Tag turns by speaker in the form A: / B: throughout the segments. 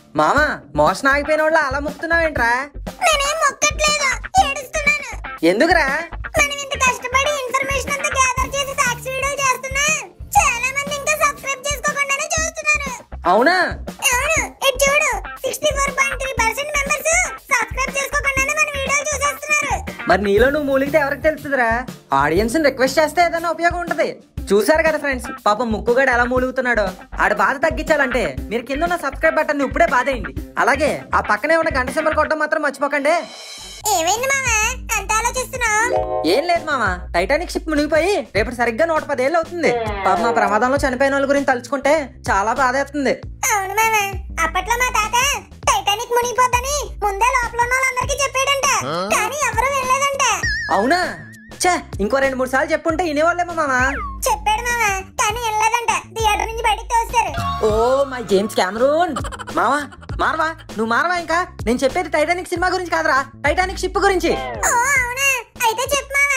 A: మామ మోషన్ ఆగిపోయిన వాళ్ళు అలా ముక్తున్నావేంట్రా
B: నేనేం మొక్కట్లేదు ఏడుస్తున్నాను
A: ఎందుకురా
B: మనం ఇంత కష్టపడి ఇన్ఫర్మేషన్ అంతా గ్యాదర్ చేసి సాక్షి వీడియో చేస్తున్నా చాలా మంది ఇంకా సబ్స్క్రైబ్ చేసుకోకుండానే చూస్తున్నారు
A: అవునా
B: అవును ఇటు చూడు sixty four point three percent members subscribe చేసుకోకుండానే మన వీడియోలు చూసేస్తున్నారు
A: మరి నీలో నువ్వు మూలిగితే ఎవరికి తెలుస్తుందిరా ఆడియన్స్ రిక్వెస్ట్ చేస్తే ఏదైనా ఉపయోగం ఉంటది చూసారు కదా ఫ్రెండ్స్ పాపం ముక్కుగాడు ఎలా మూలుగుతున్నాడో ఆడ బాధ తగ్గించాలంటే మీరు కింద ఉన్న సబ్స్క్రైబ్ బటన్ ఇప్పుడే బాధేయండి అలాగే ఆ పక్కనే ఉన్న గంట సింబల్ కొట్టడం మాత్రం మర్చిపోకండి
B: ఏమైంది మామ అంత ఆలోచిస్తున్నావు
A: ఏం లేదు మామ టైటానిక్ షిప్ మునిగిపోయి రేపు సరిగ్గా నూట పదేళ్ళు అవుతుంది పాప మా ప్రమాదంలో చనిపోయిన వాళ్ళ గురించి తలుచుకుంటే చాలా బాధ వేస్తుంది
B: అవును మామ అప్పట్లో మా తాత టైటానిక్ మునిగిపోద్దని ముందే లోపల ఉన్న వాళ్ళందరికీ చెప్పాడంట కానీ ఎవరు వెళ్ళలేదంట
A: అవునా ఛే ఇంకో రెండు మూడు సార్లు చెప్పుంటే వినేవాళ్ళేమో మామ
B: చెప్పాడు మామ కానీ వెళ్ళలేదంట థియేటర్ నుంచి బయటికి తోస్తారు
A: ఓ మై జేమ్స్ కెమెరూన్ మావా మారవా నువ్వు మారవా ఇంకా నేను చెప్పేది టైటానిక్ సినిమా గురించి కాదురా టైటానిక్ షిప్ గురించి
B: ఓ అవునా అయితే చెప్పు మామ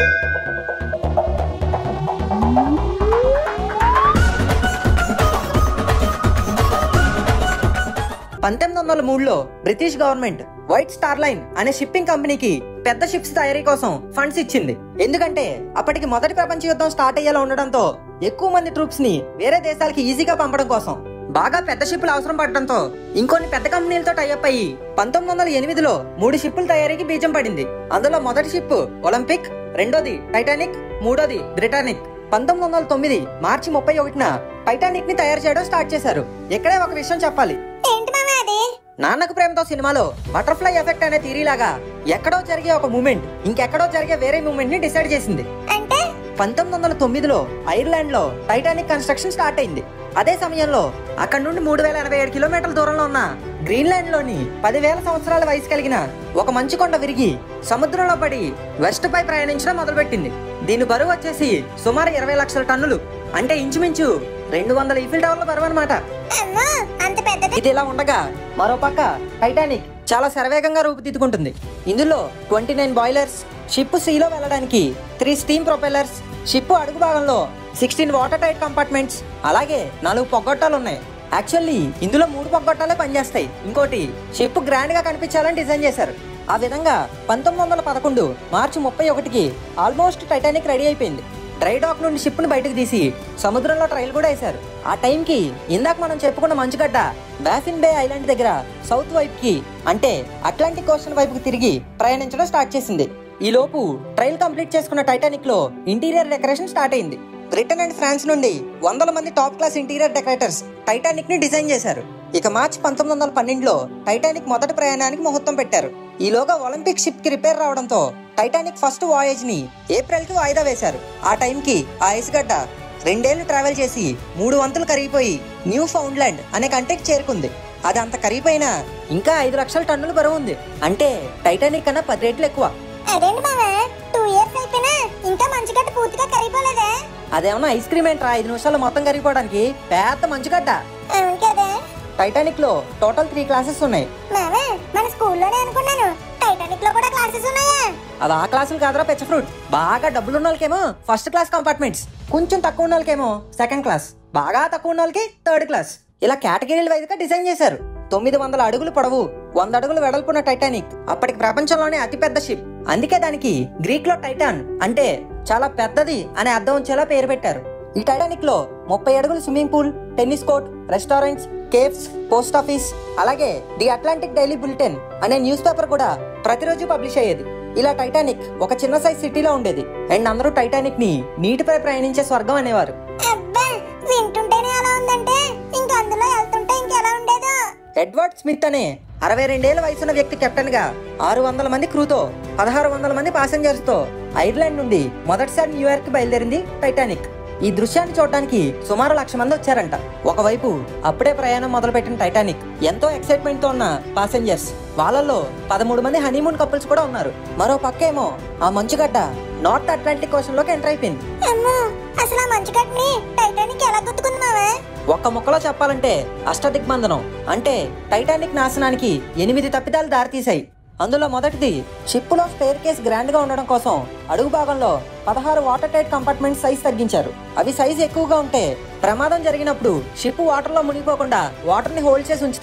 A: పంతొమ్మిది వందల మూడులో British government White Star Line అనే షిప్పింగ్ కంపెనీకి పెద్ద షిప్స్ తయారీ కోసం ఫండ్స్ ఇచ్చింది ఎందుకంటే అప్పటికి మొదటి ప్రపంచ యుద్ధం స్టార్ట్ అయ్యేలా ఉండడంతో ఎక్కువ మంది ట్రూప్స్ ని వేరే దేశాలకి ఈజీగా పంపడం కోసం బాగా పెద్ద షిప్పులు అవసరం పడటంతో ఇంకొన్ని పెద్ద కంపెనీలతో టైఅప్ అయ్యి పంతొమ్మిది వందల ఎనిమిదిలో మూడు షిప్పుల తయారీకి బీజం పడింది అందులో మొదటి షిప్ ఒలింపిక్ రెండోది టైటానిక్ మూడోది బ్రిటానిక్ పంతొమ్మిది వందల తొమ్మిది మార్చి ముప్పై ఒకటిన టైటానిక్ ని తయారు చేయడం స్టార్ట్ చేశారు ఇక్కడే ఒక విషయం చెప్పాలి
B: ఏంటి మామ అది
A: నాన్నకు ప్రేమతో సినిమాలో బటర్ఫ్లై ఎఫెక్ట్ అనే థీరీ లాగా ఎక్కడో జరిగే ఒక మూమెంట్ ఇంకెక్కడో జరిగే వేరే మూమెంట్ ని డిసైడ్ చేసింది
B: అంటే
A: పంతొమ్మిది వందల తొమ్మిదిలో ఐర్లాండ్ లో టైటానిక్ కన్స్ట్రక్షన్ స్టార్ట్ అయింది అదే సమయంలో అక్కడ నుండి మూడు వేల ఎనభై ఏడు కిలోమీటర్ల దూరంలో ఉన్న గ్రీన్లాండ్ లోని పదివేల సంవత్సరాల వయసు కలిగిన ఒక మంచు కొండ విరిగి సముద్రంలో పడి వెస్ట్ పై ప్రయాణించడం మొదలుపెట్టింది దీని బరువు వచ్చేసి సుమారు ఇరవై లక్షల టన్నులు అంటే ఇంచుమించు రెండు వందల ఈఫిల్ టవర్ల బరువు అనమాట
B: అమ్మో అంత పెద్దది
A: ఇది ఇలా ఉండగా మరోపక్క టైటానిక్ చాలా శరవేగంగా రూపుదిద్దుకుంటుంది ఇందులో ట్వంటీ నైన్ బాయిలర్స్ షిప్ సీలో వెళ్ళడానికి త్రీ స్టీమ్ ప్రొపెల్లర్స్ షిప్ అడుగు భాగంలో సిక్స్టీన్ వాటర్ టైట్ కంపార్ట్మెంట్స్ అలాగే నాలుగు పొగ్గొట్టాలు ఉన్నాయి యాక్చువల్లీ ఇందులో మూడు పొగ్గొట్టాలే పనిచేస్తాయి ఇంకోటి షిప్ గ్రాండ్ గా కనిపించాలని డిజైన్ చేశారు ఆ విధంగా పంతొమ్మిది వందల పదకొండు మార్చి ముప్పై ఒకటికి ఆల్మోస్ట్ టైటానిక్ రెడీ అయిపోయింది డ్రై డాక్ నుండి షిప్ ని బయటకు తీసి సముద్రంలో ట్రయల్ కూడా వేశారు ఆ టైంకి ఇందాక మనం చెప్పుకున్న మంచుగడ్డ బాఫిన్ బే ఐలాండ్ దగ్గర సౌత్ వైపు కి అంటే అట్లాంటిక్ ఓషన్ వైపుకి తిరిగి ప్రయాణించడం స్టార్ట్ చేసింది ఈ లోపు ట్రయల్ కంప్లీట్ చేసుకున్న టైటానిక్ లో ఇంటీరియర్ డెకరేషన్ స్టార్ట్ అయింది బ్రిటన్ అండ్ ఫ్రాన్స్ నుండి వందల మంది top class interior decorators Titanic ని డిజైన్ చేశారు ఇక మార్చి పంతొమ్మిది వందల పన్నెండులో టైటానిక్ మొదటి ప్రయాణానికి ముహూర్తం పెట్టారు ఈలోగా ఒలింపిక్ షిప్ కి రిపేర్ రావడంతో టైటానిక్ ఫస్ట్ వాయేజ్ ని ఏప్రిల్ కి వాయిదా వేశారు ఆ టైంకి ఆ ఐస్గడ్డ రెండేళ్లు ట్రావెల్ చేసి మూడు వంతులు కరిగిపోయి న్యూ ఫౌండ్లాండ్ అనే కంట్రీకి చేరుకుంది అది అంత కరిగిపోయినా ఇంకా ఐదు లక్షల టన్నులు బరువు ఉంది అంటే టైటానిక్ కన్నా పది రెట్లు ఎక్కువ
B: అదేంటి మామ టూ ఇయర్స్ అయిపోయినా ఇంకా మంచుగడ్డ పూర్తిగా కరిగిపోలేదా
A: అదేమన్నా ఐస్ క్రీమ్ ఏంట్రా ఐదు నిమిషాల్లో మొత్తం కరిగిపోవడానికి పెద్ద మంచుగడ్డ
B: అవును కదా
A: టైటానిక్ లో టోటల్ త్రీ క్లాసెస్ ఉన్నాయి
B: మామ మన స్కూల్లోనే అనుకున్నాను టైటానిక్ లో కూడా క్లాసెస్ ఉన్నాయా
A: అది ఆ క్లాసులు కాదురా పెచ్చ ఫ్రూట్ బాగా డబ్బులు ఉన్న వాళ్ళకేమో ఫస్ట్ క్లాస్ కంపార్ట్మెంట్స్ కొంచెం తక్కువ ఉన్న వాళ్ళకేమో సెకండ్ క్లాస్ బాగా తక్కువ ఉన్న వాళ్ళకి థర్డ్ క్లాస్ ఇలా కేటగిరీల వైజ్గా డిజైన్ చేశారు తొమ్మిది వందల అడుగులు పొడవు వంద అడుగులు వెడల్పున్న టైటానిక్ అప్పటికి ప్రపంచంలోనే అతిపెద్ద షిప్ అందుకే దానికి గ్రీక్ లో టైటాన్ అంటే చాలా పెద్దది అనే అర్థం వచ్చేలా పేరు పెట్టారు ఈ టైటానిక్ లో ముప్పై అడుగుల swimming pool tennis court restaurants caves post office అలాగే ది అట్లాంటిక్ డైలీ బులెటిన్ అనే న్యూస్ పేపర్ కూడా ప్రతిరోజు పబ్లిష్ అయ్యేది ఇలా టైటానిక్ ఒక చిన్న సైజ్ సిటీలో ఉండేది అండ్ అందరూ టైటానిక్ ని నీటిపై ప్రయాణించే స్వర్గం అనేవారు
B: అబ్బా వింటుంటేనే అలా ఉందంటే ఇంక అందులో వెళ్తుంటే ఇంకెలా ఉండేదో
A: ఎడ్వర్డ్ స్మిత్ అనే అరవై రెండేళ్ల వయసున్న వ్యక్తి కెప్టెన్ గా ఆరు వందల మంది క్రూతో పదహారు వందల మంది పాసెంజర్స్ తో ఐర్లాండ్ నుండి మొదటిసారి న్యూయార్క్ కి బయలుదేరింది టైటానిక్ ఈ దృశ్యాన్ని చూడడానికి సుమారు లక్ష మంది వచ్చారంట ఒకవైపు అప్పుడే ప్రయాణం మొదలుపెట్టిన టైటానిక్ ఎంతో ఎక్సైట్మెంట్ తో ఉన్న పాసెంజర్స్ వాళ్ళల్లో పదమూడు మంది హనీమూన్ కపుల్స్ కూడా ఉన్నారు మరో పక్కేమో ఆ మంచుగడ్డ నార్త్ అట్లాంటిక్ ఓషన్ లోకి ఎంటర్ అయిపోయింది
B: అమ్మో అసలు ఆ మంచుగడ్డని టైటానిక్ ఎలా గుర్తుకుంది మావా
A: ఒక్క ముక్కలో చెప్పాలంటే అష్టదిగ్బంధనం అంటే టైటానిక్ నాశనానికి ఎనిమిది తప్పిదాలు దారితీశాయి అందులో మొదటిది షిప్పులో స్పేర్ కేస్ గ్రాండ్ గా ఉండడం కోసం అడుగు భాగంలో పదహారు వాటర్ టైట్ కంపార్ట్మెంట్ సైజ్ తగ్గించారు అవి సైజ్ ఎక్కువగా ఉంటే ప్రమాదం జరిగినప్పుడు షిప్ వాటర్ లో మునిగిపోకుండా వాటర్ ని హోల్డ్ చేసి ఉంచుతాయి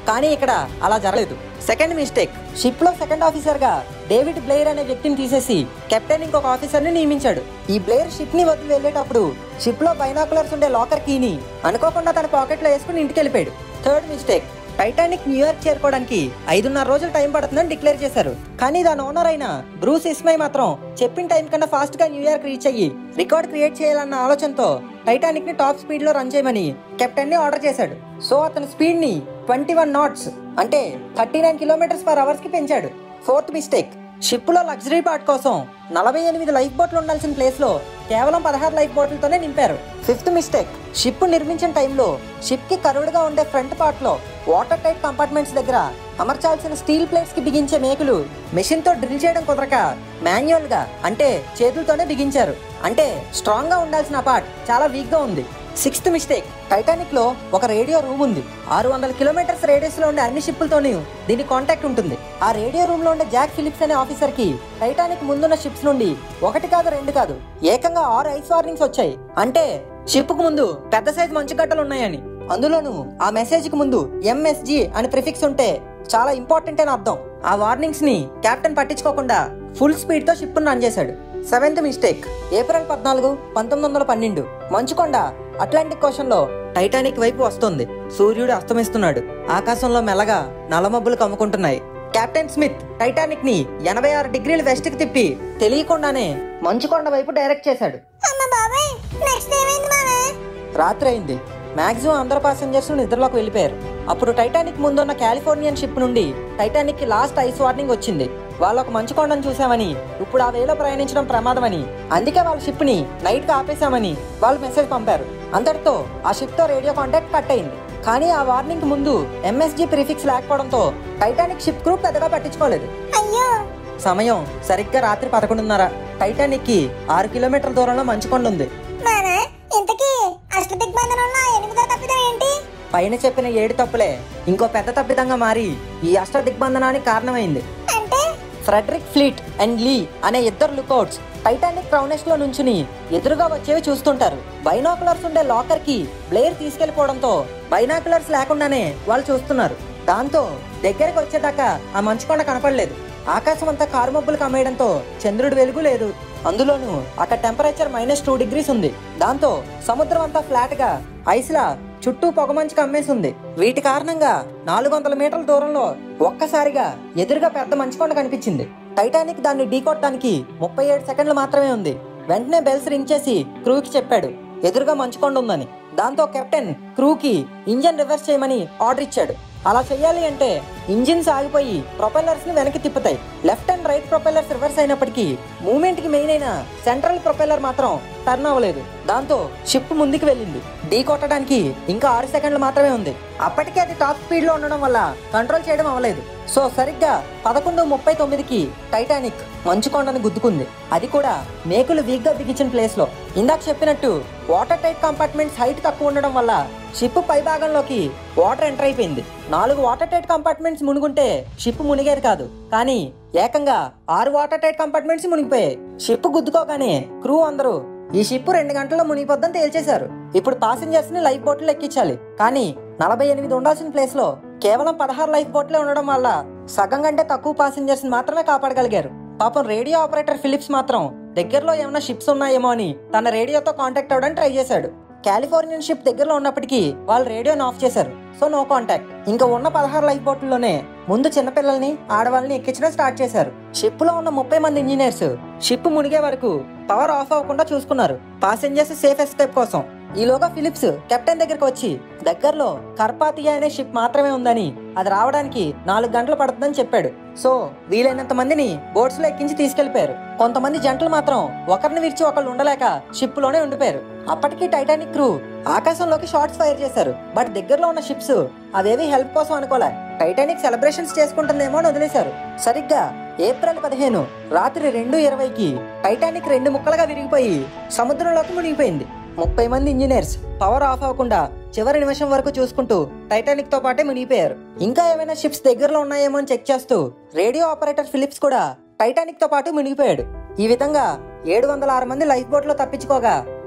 A: కానీ ఇక్కడ అలా జరగలేదు సెకండ్ మిస్టేక్ షిప్ లో సెకండ్ ఆఫీసర్ గా డేవిడ్ బ్లేయర్ అనే వ్యక్తిని తీసేసి కెప్టెన్ ఇంకొక ఆఫీసర్ ని నియమించాడు ఈ బ్లేయర్ షిప్ ని వదిలి వెళ్ళేటప్పుడు షిప్ లో బైనాకులర్స్ ఉండే లాకర్ కీని అనుకోకుండా తన పాకెట్ లో వేసుకుని ఇంటికి వెళ్ళిపోయాడు థర్డ్ మిస్టేక్ టైటానిక్ న్యూయార్క్ చేరుకోవడానికి ఐదున్నర రోజులు టైం పడుతుందని డిక్లేర్ చేశారు కానీ దాని ఓనర్ అయిన బ్రూస్ ఇస్మై మాత్రం చెప్పిన టైం కన్నా ఫాస్ట్ గా న్యూయార్క్ రీచ్ అయ్యి రికార్డ్ క్రియేట్ చేయాలన్న ఆలోచనతో టైటానిక్ ని టాప్ స్పీడ్ లో రన్ చేయమని కెప్టెన్ ని ఆర్డర్ చేశాడు సో అతని స్పీడ్ ని ట్వంటీ వన్ నాట్స్ అంటే thirty nine kilometres per hours కి పెంచాడు ఫోర్త్ మిస్టేక్ షిప్ లో లగ్జరీ పార్ట్ కోసం నలభై ఎనిమిది లైఫ్ బోట్లు ఉండాల్సిన ప్లేస్ లో కేవలం పదహారు లైఫ్ బోట్లతోనే నింపారు ఫిఫ్త్ మిస్టేక్ షిప్ నిర్మించిన టైంలో షిప్ కి కరుడుగా ఉండే ఫ్రంట్ పార్ట్ లో వాటర్ టైట్ కంపార్ట్మెంట్స్ దగ్గర అమర్చాల్సిన స్టీల్ ప్లేట్స్ కి బిగించే మేకులు మెషిన్ తో డ్రిల్ చేయడం కుదరక మాన్యువల్ గా అంటే చేతులతోనే బిగించారు అంటే స్ట్రాంగ్ గా ఉండాల్సిన పార్ట్ చాలా వీక్ గా ఉంది సిక్స్త్ మిస్టేక్ టైటానిక్ లో ఒక రేడియో రూమ్ ఉంది ఆరు వందల కిలోమీటర్స్ రేడియస్ లో ఉండే అన్ని షిప్పులతోనూ దీని కాంటాక్ట్ ఉంటుంది ఆ రేడియో రూమ్ లో ఉండే జాక్ ఫిలిప్స్ అనే ఆఫీసర్ కి టైటానిక్ ముందున్న షిప్స్ నుండి ఒకటి కాదు రెండు కాదు ఏకంగా ఆరు ఐస్ వార్నింగ్స్ వచ్చాయి అంటే షిప్ కు ముందు పెద్ద సైజ్ మంచు గడ్డలు ఉన్నాయని అందులోనూ ఆ మెసేజ్ కి ముందు ఎంఎస్జి అని ప్రిఫిక్స్ ఉంటే చాలా ఇంపార్టెంట్ అని అర్థం ఆ వార్నింగ్స్ ని కెప్టెన్ పట్టించుకోకుండా ఫుల్ స్పీడ్ తో షిప్ రన్ చేశాడు సెవెంత్ మిస్టేక్ ఏప్రిల్ పద్నాలుగు పంతొమ్మిది వందల పన్నెండు మంచుకొండ అట్లాంటిక్ ఓషన్ లో టైటానిక్ వైపు వస్తుంది సూర్యుడు అస్తమిస్తున్నాడు ఆకాశంలో మెల్లగా నల్లమబ్బులు కమ్ముకుంటున్నాయి కెప్టెన్ స్మిత్ టైటానిక్ ని ఎనభై ఆరు డిగ్రీల వెస్ట్ కి తిప్పి తెలియకుండానే మంచుకొండ వైపు డైరెక్ట్ చేశాడు
B: అమ్మ బాబాయ్ నెక్స్ట్ ఏమైంది మావా
A: రాత్రి అయింది మాక్సిమం అందరు పాసెంజర్స్ నిద్రలోకి వెళ్ళిపోయారు అప్పుడు టైటానిక్ ముందున్న కాలిఫోర్నియన్ షిప్ నుండి టైటానిక్ కి లాస్ట్ ఐస్ వార్నింగ్ వచ్చింది వాళ్ళు ఒక మంచు కొండను చూసామని ఇప్పుడు ఆ వేలో ప్రయాణించడం ప్రమాదమని అందుకే వాళ్ళ షిప్ ని నైట్ గా ఆపేశామని వాళ్ళు మెసేజ్ పంపారు అంతటితో ఆ షిప్ తో రేడియో కాంటాక్ట్ కట్ అయింది కానీ ఆ వార్నింగ్ ముందు ఎంఎస్జి ప్రిఫిక్స్ లేకపోవడంతో టైటానిక్ షిప్ క్రూ పెద్దగా పట్టించుకోలేదు
B: అయ్యో
A: సమయం సరిగ్గా రాత్రి పదకొండున్నర టైటానిక్ కి ఆరు కిలోమీటర్ల దూరంలో మంచుకొండ ఉంది
B: మావా ఇంతకీ అష్ట దిగ్బంధనంలో ఆ ఎనిమిదో తప్పిదం ఏంటి
A: పైన చెప్పిన ఏడు తప్పులే ఇంకో పెద్ద తప్పిదంగా మారి ఈ అష్ట దిగ్బంధనానికి కారణమైంది
B: అంటే
A: ఫ్రెడరిక్ ఫ్లీట్ అండ్ లీ అనే ఇద్దరు లుకౌట్స్ టైటానిక్ క్రౌనెస్ట్ లో నుంచుని ఎదురుగా వచ్చేవి చూస్తుంటారు బైనాకులర్స్ ఉండే లాకర్ కి బ్లేయర్ తీసుకెళ్లిపోవడంతో బైనాకులర్స్ లేకుండానే వాళ్ళు చూస్తున్నారు దాంతో దగ్గరికి వచ్చేదాకా ఆ మంచుకొండ కనపడలేదు ఆకాశం అంతా కారుమబ్బులు కమ్మేయడంతో చంద్రుడి వెలుగు లేదు అందులోనూ అక్కడ టెంపరేచర్ మైనస్ టూ డిగ్రీస్ ఉంది దాంతో సముద్రం అంతా ఫ్లాట్ గా ఐస్లా చుట్టూ పొగమంచు కమ్మేసింది వీటి కారణంగా నాలుగు వందల మీటర్ల దూరంలో ఒక్కసారిగా ఎదురుగా పెద్ద మంచుకొండ కనిపించింది టైటానిక్ దాన్ని ఢీకొట్టడానికి ముప్పై ఏడు సెకండ్లు మాత్రమే ఉంది వెంటనే బెల్స్ రింగ్ చేసి క్రూకి చెప్పాడు ఎదురుగా మంచుకొండ ఉందని దాంతో కెప్టెన్ క్రూకి ఇంజన్ రివర్స్ చేయమని ఆర్డర్ ఇచ్చాడు అలా చెయ్యాలి అంటే ఇంజిన్స్ ఆగిపోయి ప్రొపెల్లర్స్ ని వెనక్కి తిప్పుతాయి left and right propellers reverse అయినప్పటికీ మూమెంట్ కి మెయిన్ అయిన సెంట్రల్ ప్రొపెల్లర్ మాత్రం టర్న్ అవ్వలేదు దాంతో షిప్ ముందుకు వెళ్ళింది ఢీ కొట్టడానికి ఇంకా ఆరు సెకండ్లు మాత్రమే ఉంది అప్పటికే అది టాప్ స్పీడ్ లో ఉండడం వల్ల కంట్రోల్ చేయడం అవ్వలేదు సో సరిగ్గా పదకొండు ముప్పై తొమ్మిదికి టైటానిక్ మంచుకొండని గుద్దుకుంది అది కూడా మేకులు వీక్ గా బిగించిన ప్లేస్ లో ఇందాక చెప్పినట్టు వాటర్ టైట్ కంపార్ట్మెంట్స్ హైట్ తక్కువ ఉండడం వల్ల షిప్ పై భాగంలోకి వాటర్ ఎంటర్ అయిపోయింది నాలుగు వాటర్ టైట్ కంపార్ట్మెంట్స్ మునుగుంటే షిప్ మునిగేది కాదు కానీ ఏకంగా ఆరు వాటర్ టైట్ కంపార్ట్మెంట్స్ మునిగిపోయాయి షిప్ గుద్దుకోగానే క్రూ అందరూ ఈ షిప్ రెండు గంటల్లో మునిగిపోద్దని తేల్చేశారు ఇప్పుడు పాసింజర్స్ ని లైఫ్ బోట్లు ఎక్కించాలి కానీ నలభై ఎనిమిది ఉండాల్సిన ప్లేస్ లో కేవలం పదహారు లైఫ్ బోట్లే ఉండడం వల్ల సగం కంటే తక్కువ పాసింజర్స్ మాత్రమే కాపాడగలిగారు పాపం రేడియో ఆపరేటర్ ఫిలిప్స్ మాత్రం దగ్గరలో ఏమైనా షిప్స్ ఉన్నాయేమో అని తన రేడియోతో కాంటాక్ట్ అవ్వడానికి ట్రై చేశాడు కాలిఫోర్నియన్ షిప్ దగ్గరలో ఉన్నప్పటికీ వాళ్ళు రేడియోని ఆఫ్ చేశారు సో నో కాంటాక్ట్ ఇంకా ఉన్న పదహారు లైఫ్ బోట్లలోనే ముందు చిన్నపిల్లల్ని ఆడవాళ్ళని ఎక్కించడం స్టార్ట్ చేశారు షిప్ లో ఉన్న ముప్పై మంది ఇంజనీర్స్ షిప్ మునిగే వరకు పవర్ ఆఫ్ అవ్వకుండా చూసుకున్నారు పాసెంజర్స్ సేఫ్ ఎస్కేప్ కోసం ఈలోగా ఫిలిప్స్ కెప్టెన్ దగ్గరికి వచ్చి దగ్గరలో కర్పాతియా అనే షిప్ మాత్రమే ఉందని అది రావడానికి నాలుగు గంటలు పడుతుందని చెప్పాడు సో వీలైనంత మందిని బోట్స్ లో ఎక్కించి తీసుకెళ్లిపోయారు కొంతమంది జంటలు మాత్రం ఒకరిని విరిచి ఒకళ్ళు ఉండలేక షిప్ లోనే ఉండిపోయారు అప్పటికి టైటానిక్ క్రూ ఆకాశంలోకి షార్ట్స్ ఫైర్ చేశారు బట్ దగ్గరలో ఉన్న షిప్స్ అవేవి హెల్ప్ కోసం అనుకోలే టైటానిక్ సెలబ్రేషన్స్ చేసుకుంటుందేమో అని వదిలేశారు సరిగ్గా ఏప్రిల్ పదిహేను రాత్రి రెండు ఇరవైకి టైటానిక్ రెండు ముక్కలుగా విరిగిపోయి సముద్రంలోకి మునిగిపోయింది ముప్పై మంది ఇంజనీర్స్ పవర్ ఆఫ్ అవ్వకుండా చివరి నిమిషం వరకు చూసుకుంటూ టైటానిక్ తో పాటే మునిగిపోయారు ఇంకా ఏమైనా షిప్స్ దగ్గరలో ఉన్నాయేమో అని చెక్ చేస్తూ రేడియో ఆపరేటర్ ఫిలిప్స్ కూడా టైటానిక్ తో పాటు మునిగిపోయాడు ఈ విధంగా ఏడు వందల ఆరు మంది లైఫ్ బోట్ లో తప్పించుకోగా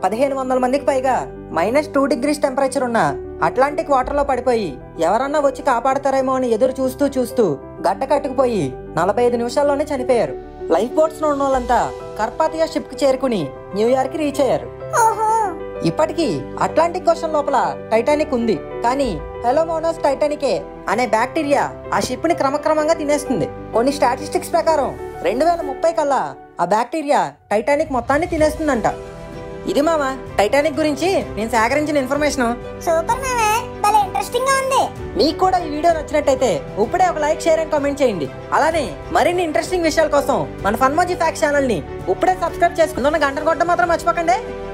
A: పదిహేను వందల మందికి పైగా మైనస్ టూ డిగ్రీస్ టెంపరేచర్ ఉన్న అట్లాంటిక్ వాటర్ లో పడిపోయి ఎవరన్నా వచ్చి కాపాడతారేమో అని ఎదురు చూస్తూ చూస్తూ గడ్డ కట్టుకుపోయి నలభై ఐదు నిమిషాల్లోనే చనిపోయారు లైఫ్ బోట్స్ లో ఉన్న వాళ్ళంతా కర్పాతియా షిప్ కి చేరుకుని న్యూయార్క్ కి రీచ్ అయ్యారు
B: ఓహో
A: ఇప్పటికీ అట్లాంటిక్ ఓషన్ లోపల టైటానిక్ ఉంది కానీ హెలోమోనోస్ టైటానికే అనే బ్యాక్టీరియా ఆ షిప్ ని క్రమక్రమంగా తినేస్తుంది కొన్ని స్టాటిస్టిక్స్ ప్రకారం రెండు వేల ముప్పై కల్లా ఆ బ్యాక్టీరియా టైటానిక్ మొత్తాన్ని తినేస్తుందంట ఇది మామ టైటానిక్ గురించి నేను సేకరించిన ఇన్ఫర్మేషన్
B: సూపర్ మావే భలే ఇంట్రెస్టింగ్ గా ఉంది
A: మీకు కూడా ఈ వీడియో నచ్చినట్టయితే ఇప్పుడే ఒక లైక్ షేర్ అండ్ కామెంట్ చేయండి అలానే మరిన్ని ఇంట్రెస్టింగ్ విషయాల కోసం మన ఫన్మోజీ ఫ్యాక్స్ ఛానల్ ని ఇప్పుడే సబ్స్క్రైబ్ చేసుకుంటున్న గంట కొట్టడం మాత్రం మర్చిపోకండి